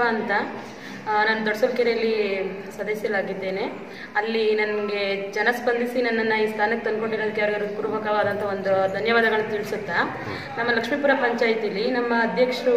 ಪುಷ್ಪ ಅಂತ ಆ, ನಾನು ದೊಡ್ಡಸಲ್ಕೆರೆಯಲ್ಲಿ ಸದಸ್ಯರಾಗಿದ್ದೇನೆ ಅಲ್ಲಿ ನನಗೆ ಜನ ಸ್ಪಂದಿಸಿ ನನ್ನನ್ನು ಈ ಸ್ಥಾನಕ್ಕೆ ತಂದ್ಕೊಂಡಿರೋದಕ್ಕೆ ಅವರಿಗೆ ಹೃತ್ಪೂರ್ವಕವಾದಂಥ ಒಂದು ಧನ್ಯವಾದಗಳನ್ನು ತಿಳಿಸುತ್ತಾ ನಮ್ಮ ಲಕ್ಷ್ಮೀಪುರ ಪಂಚಾಯತಿಲಿ ನಮ್ಮ ಅಧ್ಯಕ್ಷರು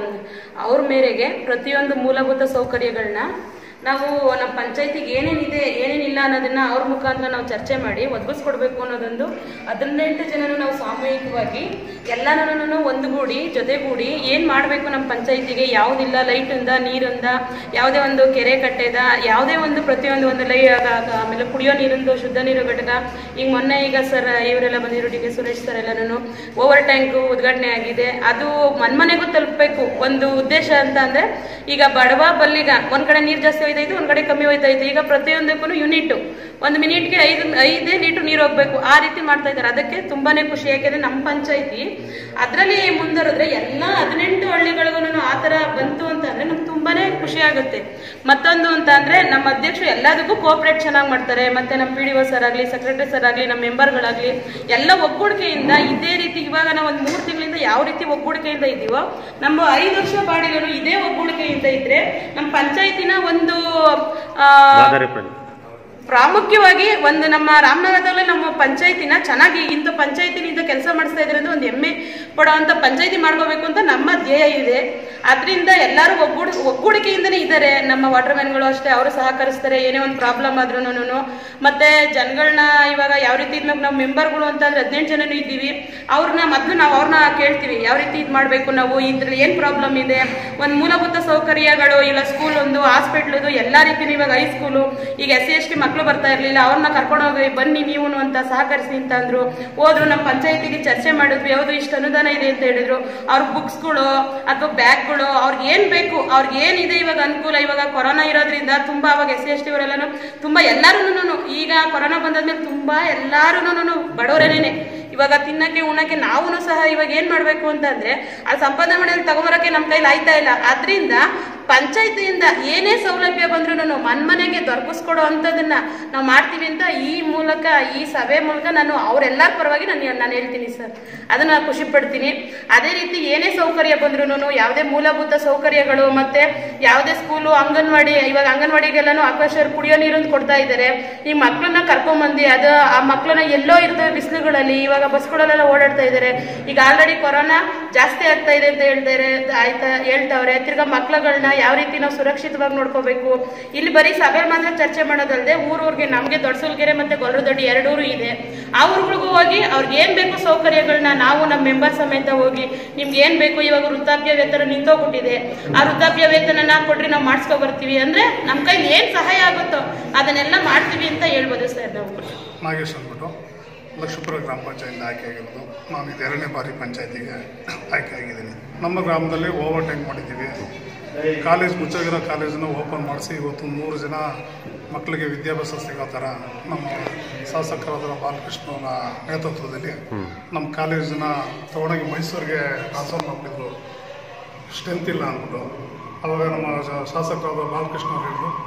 ಅವ್ರ ಮೇರೆಗೆ ಪ್ರತಿಯೊಂದು ಮೂಲಭೂತ ಸೌಕರ್ಯಗಳನ್ನ ನಾವು ನಮ್ಮ ಪಂಚಾಯತಿಗೆ ಏನೇನಿದೆ ಏನೇನಿಲ್ಲ ಅನ್ನೋದನ್ನ ಅವ್ರ ಮುಖಾಂತರ ನಾವು ಚರ್ಚೆ ಮಾಡಿ ಒದಗಿಸ್ಕೊಡ್ಬೇಕು ಅನ್ನೋದೊಂದು ಹದಿನೆಂಟು ಜನರು ನಾವು ಸಾಮೂಹಿಕವಾಗಿ ಎಲ್ಲನೂ ಒಂದುಗೂಡಿ ಜೊತೆಗೂಡಿ ಏನು ಮಾಡಬೇಕು ನಮ್ಮ ಪಂಚಾಯತಿಗೆ ಯಾವುದಿಲ್ಲ ಲೈಟಿಂದ ನೀರಿಂದ ಯಾವುದೇ ಒಂದು ಕೆರೆ ಕಟ್ಟೆದ ಯಾವುದೇ ಒಂದು ಪ್ರತಿಯೊಂದು ಒಂದು ಲೈ ಆಗ- ಆಗ ಆಮೇಲೆ ಕುಡಿಯೋ ನೀರಿಂದು ಶುದ್ಧ ನೀರು ಘಟಕ ಈಗ ಮೊನ್ನೆ ಈಗ ಸರ್ ಇವರೆಲ್ಲ ಬಂದಿರೋ ಡಿ ಕೆ ಸುರೇಶ್ ಸರ್ ಎಲ್ಲನೂ ಓವರ್ ಟ್ಯಾಂಕ್ ಉದ್ಘಾಟನೆ ಆಗಿದೆ ಅದು ಮನ್ಮನೆಗೂ ತಲುಪಬೇಕು ಒಂದು ಉದ್ದೇಶ ಅಂತ ಅಂದ್ರೆ ಈಗ ಬಡವ ಬಲ್ಲಿಗ ಒಂದ್ ಕಡೆ ನೀರು ಜಾಸ್ತಿ ಹೋಯ್ತಾ ಇತ್ತು ಒಂದ್ ಕಡೆ ಕಮ್ಮಿ ಹೋಯ್ತಾ ಇತ್ತು ಈಗ ಪ್ರತಿಯೊಂದಕ್ಕೂ ಯೂನಿಟ್ ಒಂದು ಮಿನಿಟ್ಗೆ ಐದು ಐದೇ ಲೀಟರ್ ನೀರು ಹೋಗ್ಬೇಕು ಆ ರೀತಿ ಮಾಡ್ತಾ ಇದ್ದಾರೆ ಅದಕ್ಕೆ ತುಂಬಾನೇ ಖುಷಿ ಯಾಕೆಂದ್ರೆ ನಮ್ಮ ಪಂಚಾಯತಿ ಅದರಲ್ಲಿ ಮುಂದರಿದ್ರೆ ಎಲ್ಲ ಹದಿನೆಂಟು ಹಳ್ಳಿಗಳಿಗೂ ಆ ತರ ಬಂತು ಅಂತ ಅಂದ್ರೆ ನಮ್ಗೆ ತುಂಬಾನೇ ಖುಷಿ ಆಗುತ್ತೆ ಮತ್ತೊಂದು ಅಂತ ಅಂದ್ರೆ ನಮ್ಮ ಅಧ್ಯಕ್ಷರು ಎಲ್ಲದಕ್ಕೂ ಕೋಆಪರೇಟ್ ಚೆನ್ನಾಗಿ ಮಾಡ್ತಾರೆ ಮತ್ತೆ ನಮ್ಮ ಪಿ ಡಿ ಒ ಸರ್ ಆಗಲಿ ಸೆಕ್ರೆಟರಿ ಸರ್ ಆಗಲಿ ನಮ್ಮ ಮೆಂಬರ್ಗಳಾಗಲಿ ಎಲ್ಲ ಒಗ್ಗೂಡಿಕೆಯಿಂದ ಇದೇ ರೀತಿ ಇವಾಗ ನಾವು ಒಂದು ಮೂರು ತಿಂಗಳಿಂದ ಯಾವ ರೀತಿ ಒಗ್ಗೂಡಿಕೆಯಿಂದ ಇದ್ದೀವೋ ನಮ್ಮ ಐದು ವರ್ಷ ಬಾಡಿಗಳು ಇದೇ ಒಗ್ಗೂಡಿಕೆಯಿಂದ ಇದ್ರೆ ನಮ್ಮ ಪಂಚಾಯತಿನ ಒಂದು ಆ, ಮಾದರಿ ಪ್ರಜೆ ಪ್ರಾಮುಖ್ಯವಾಗಿ ಒಂದು ನಮ್ಮ ರಾಮನಗರದಲ್ಲಿ ನಮ್ಮ ಪಂಚಾಯತಿನ ಚೆನ್ನಾಗಿ ಇಂಥ ಪಂಚಾಯತಿನಿಂದ ಕೆಲಸ ಮಾಡಿಸ್ತಾ ಇದ್ರೆ ಅಂದ್ರೆ ಒಂದು ಹೆಮ್ಮೆ ಪಡೋವಂಥ ಪಂಚಾಯತಿ ಮಾಡ್ಕೋಬೇಕು ಅಂತ ನಮ್ಮ ಧ್ಯೇಯ ಇದೆ ಅದರಿಂದ ಎಲ್ಲರೂ ಒಗ್ಗೂಡಿ ಒಗ್ಗೂಡಿಕೆಯಿಂದನೇ ಇದ್ದಾರೆ ನಮ್ಮ ವಾಟರ್ ಮ್ಯಾನ್ಗಳು ಅಷ್ಟೇ ಅವರು ಸಹಕರಿಸ್ತಾರೆ ಏನೇ ಒಂದು ಪ್ರಾಬ್ಲಮ್ ಆದ್ರೂ ಮತ್ತೆ ಜನಗಳನ್ನ ಇವಾಗ ಯಾವ ರೀತಿ ಇದ್ಮೇಲೆ ನಾವು ಮೆಂಬರ್ಗಳು ಅಂತಂದ್ರೆ ಹದಿನೆಂಟು ಜನನೂ ಇದ್ದೀವಿ ಅವ್ರನ್ನ ಮೊದಲು ನಾವು ಅವ್ರನ್ನ ಕೇಳ್ತೀವಿ ಯಾವ ರೀತಿ ಇದು ಮಾಡಬೇಕು ನಾವು ಇದ್ರಲ್ಲಿ ಏನು ಪ್ರಾಬ್ಲಮ್ ಇದೆ ಒಂದು ಮೂಲಭೂತ ಸೌಕರ್ಯಗಳು ಇಲ್ಲ ಸ್ಕೂಲ್ ಒಂದು ಹಾಸ್ಪಿಟ್ಲದು ಎಲ್ಲ ರೀತಿನೂ ಇವಾಗ ಹೈಸ್ಕೂಲು ಈಗ ಎಸ್ ಸಿ ಎಸ್ ಟಿ ಮಕ್ಕಳು ಬರ್ತಾ ಇರಲಿಲ್ಲ ಅವ್ರನ್ನ ಕರ್ಕೊಂಡೋಗಿ ಬನ್ನಿ ನೀವು ಅಂತ ಸಹಕರಿಸಿ ಅಂತ ಅಂದ್ರು ಹೋದ್ರು ನಮ್ಮ ಪಂಚಾಯತಿಗೆ ಚರ್ಚೆ ಮಾಡಿದ್ವಿ ಯಾವುದು ಇಷ್ಟು ಅನುದಾನ ಇದೆ ಅಂತ ಹೇಳಿದ್ರು ಅವ್ರ ಬುಕ್ಸ್ಗಳು ಅಥವಾ ಬ್ಯಾಗ್ಗಳು ಅವ್ರಿಗೆ ಏನ್ ಬೇಕು ಅವ್ರಿಗೆ ಏನಿದೆ ಇವಾಗ ಅನುಕೂಲ ಇವಾಗ ಕೊರೋನಾ ಇರೋದ್ರಿಂದ ತುಂಬಾ ಅವಾಗ ಎಸ್ ಸಿ ಎಸ್ ಟಿ ಅವರೆಲ್ಲನೂ ತುಂಬಾ ಎಲ್ಲಾರು ಈಗ ಕೊರೋನಾ ಬಂದಾದ್ಮೇಲೆ ತುಂಬಾ ಎಲ್ಲಾರು ಬಡವರೇನೆ ಇವಾಗ ತಿನ್ನಕ್ಕೆ ಉಣ್ಣಕ್ಕೆ ನಾವು ಸಹ ಇವಾಗ ಏನ್ ಮಾಡ್ಬೇಕು ಅಂತಂದ್ರೆ ಆ ಸಂಪಾದನೆ ಮಾಡಿ ತಗೊಂಬರಕ್ಕೆ ನಮ್ಮ ಕೈಲಿ ಆಯ್ತಾ ಇಲ್ಲ ಆದ್ರಿಂದ ಪಂಚಾಯತಿಯಿಂದ ಏನೇ ಸೌಲಭ್ಯ ಬಂದ್ರು ಮನ್ಮನೆಗೆ ದೊರಕಿಸ್ಕೊಡೋ ಅಂಥದನ್ನ ನಾವು ಮಾಡ್ತೀವಿ ಅಂತ ಈ ಮೂಲಕ ಈ ಸಭೆ ಮೂಲಕ ನಾನು ಅವರೆಲ್ಲರ ಪರವಾಗಿ ನಾನು ನಾನು ಹೇಳ್ತೀನಿ ಸರ್ ಅದನ್ನ ಖುಷಿ ಪಡ್ತೀನಿ ಅದೇ ರೀತಿ ಏನೇ ಸೌಕರ್ಯ ಬಂದ್ರು ಯಾವುದೇ ಮೂಲಭೂತ ಸೌಕರ್ಯಗಳು ಮತ್ತೆ ಯಾವುದೇ ಸ್ಕೂಲು ಅಂಗನವಾಡಿ ಇವಾಗ ಅಂಗನವಾಡಿಗೆಲ್ಲಾನು ಆಕಾಶ ಕುಡಿಯೋ ನೀರನ್ನು ಕೊಡ್ತಾ ಇದ್ದಾರೆ ಈ ಮಕ್ಕಳನ್ನ ಕರ್ಕೊಂಬಂದು ಅದು ಆ ಮಕ್ಕಳನ್ನ ಎಲ್ಲೋ ಇರ್ತವೆ ಬಿಸಿಲುಗಳಲ್ಲಿ ಇವಾಗ ಬಸ್ಗಳಲ್ಲೆಲ್ಲ ಓಡಾಡ್ತಾ ಇದ್ದಾರೆ ಈಗ ಆಲ್ರೆಡಿ ಕೊರೋನಾ ಜಾಸ್ತಿ ಆಗ್ತಾ ಇದೆ ಅಂತ ಹೇಳ್ತಾರೆ ಆಯ್ತಾ ಹೇಳ್ತಾವ್ರೆ ತಿರ್ಗಾ ಮಕ್ಳುಗಳನ್ನ ಯಾವ ರೀತಿ ನಾವು ಸುರಕ್ಷಿತವಾಗಿ ನೋಡ್ಕೋಬೇಕು ಇಲ್ಲಿ ಬರೀ ಸಭೆ ಮಾತ್ರ ಚರ್ಚೆ ಮಾಡೋದಲ್ಲದೆ ಊರೂರಿಗೆ ನಮಗೆ ದೊಡ್ಡಸೂಲ್ಗೆರೆ ಮತ್ತೆ ಗೊಲ್ಲರದೊಡ್ಡಿ ಎರಡೂರು ಇದೆ ಆ ಊರುಗಳಿಗೂ ಹೋಗಿ ಅವ್ರಿಗೆ ಏನ್ ಬೇಕು ಸೌಕರ್ಯಗಳನ್ನ ನಾವು ನಮ್ಮ ಮೆಂಬರ್ ಸಮೇತ ಹೋಗಿ ನಿಮ್ಗೆ ಏನ್ ಬೇಕು ಇವಾಗ ವೃದ್ಧಾಪ್ಯ ವೇತನ ನಿಂತೋಗ್ಬಿಟ್ಟಿದೆ ಆ ವೃದ್ಧಾಪ್ಯ ವೇತನನ ಕೊಡ್ರಿ ನಾವು ಮಾಡಿಸ್ಕೊ ಬರ್ತೀವಿ ಅಂದ್ರೆ ನಮ್ಮ ಕೈಲಿ ಏನ್ ಸಹಾಯ ಆಗುತ್ತೋ ಅದನ್ನೆಲ್ಲ ಮಾಡ್ತೀವಿ ಅಂತ ಹೇಳ್ಬೋದು ಸರ್ ನಾವು ನಾಗೇಶ್ ಅಂದ್ಬಿಟ್ಟು ಲಕ್ಷ್ಮೀಪುರ ಗ್ರಾಮ ಪಂಚಾಯತ್ ಆಯ್ಕೆಯಾಗಿರೋದು ನಾನು ಇದು ಎರಡನೇ ಬಾರಿ ಪಂಚಾಯತಿಗೆ ಆಯ್ಕೆಯಾಗಿದ್ದೀನಿ ನಮ್ಮ ಗ್ರಾಮದಲ್ಲಿ ಓವರ್ ಟ್ಯಾಂಕ್ ಮಾಡಿದ್ದೀವಿ ಕಾಲೇಜ್ ಮುಚ್ಚೋಗಿರೋ ಕಾಲೇಜನ್ನು ಓಪನ್ ಮಾಡಿಸಿ ಇವತ್ತು ನೂರು ಜನ ಮಕ್ಕಳಿಗೆ ವಿದ್ಯಾಭ್ಯಾಸ ಸಿಗೋ ಥರ ನಮ್ಮ ಶಾಸಕರಾದ ಬಾಲಕೃಷ್ಣನ ನೇತೃತ್ವದಲ್ಲಿ ನಮ್ಮ ಕಾಲೇಜನ್ನ ತಗೊಂಡೋಗಿ ಮೈಸೂರಿಗೆ ಟ್ರಾನ್ಸ್ಫರ್ ಮಾಡಿಬಿಟ್ಟಿದ್ರು ಸ್ಟ್ರೆಂತ್ ಇಲ್ಲ ಅಂದ್ಬಿಟ್ಟು ಅವಾಗ ನಮ್ಮ ಶಾ- ಶಾಸಕರಾದ ಬಾಲಕೃಷ್ಣ ಅವರು ಹೇಳಿದ್ರು